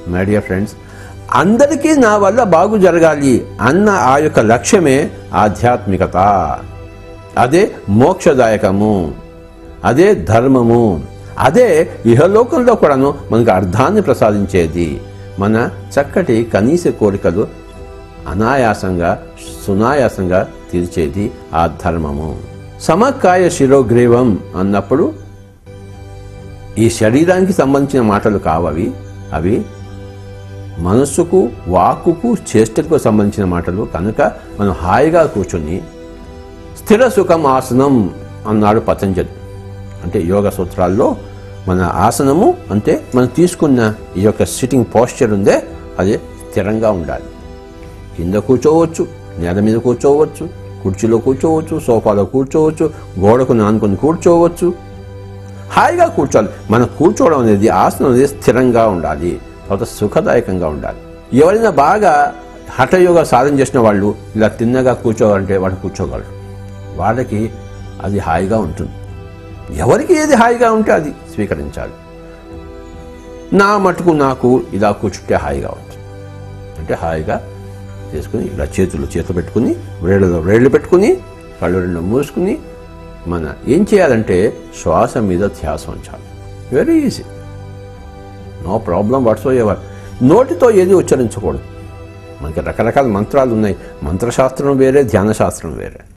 my dear friends అందరికీ నా వల్ల బాగు జరగాలి అన్న ఆ యొక్క లక్ష్యమే ఆధ్యాత్మికత అదే మోక్షదాయకము అదే ధర్మము అదే ఇహలోకంలో కూడాను మనకు అర్థాన్ని ప్రసాదించేది మన చక్కటి కనీస కోరికలు అనాయాసంగా సునాయాసంగా తీర్చేది ఆ ధర్మము సమకాయ శిరోగ్రీవం అన్నప్పుడు ఈ శరీరానికి సంబంధించిన మాటలు కావవి అవి మనస్సుకు వాక్కుకు చేష్టకు సంబంధించిన మాటలు కనుక మనం హాయిగా కూర్చుని స్థిర సుఖం ఆసనం అన్నాడు పతంజలి అంటే యోగ సూత్రాల్లో మన ఆసనము అంటే మనం తీసుకున్న ఈ యొక్క సిట్టింగ్ పోస్చర్ ఉందే అది స్థిరంగా ఉండాలి కింద కూర్చోవచ్చు నేల మీద కూర్చోవచ్చు కుర్చీలో కూర్చోవచ్చు సోఫాలో కూర్చోవచ్చు గోడకు నానుకొని కూర్చోవచ్చు హాయిగా కూర్చోవాలి మనం కూర్చోవడం అనేది ఆసనం అనేది స్థిరంగా ఉండాలి తర్వాత సుఖదాయకంగా ఉండాలి ఎవరైనా బాగా హఠయోగ సాధన చేసిన వాళ్ళు ఇలా తిన్నగా కూర్చోవాలంటే వాళ్ళు కూర్చోగలరు వాళ్ళకి అది హాయిగా ఉంటుంది ఎవరికి ఏది హాయిగా ఉంటే అది స్వీకరించాలి నా మటుకు నాకు ఇలా కూర్చుంటే హాయిగా ఉంటుంది అంటే హాయిగా చేసుకుని ఇలా చేతులు చేతులు పెట్టుకుని వేళ్ళలో వేళ్ళు పెట్టుకుని కళ్ళు రెండు మూసుకుని మన ఏం చేయాలంటే శ్వాస మీద ధ్యాస ఉంచాలి very easy no problem whatsoever నోటితో ఏది ఉచ్చరించకూడదు మనకి రకరకాల మంత్రాలు ఉన్నాయి మంత్రశాస్త్రం వేరే ధ్యాన శాస్త్రం వేరే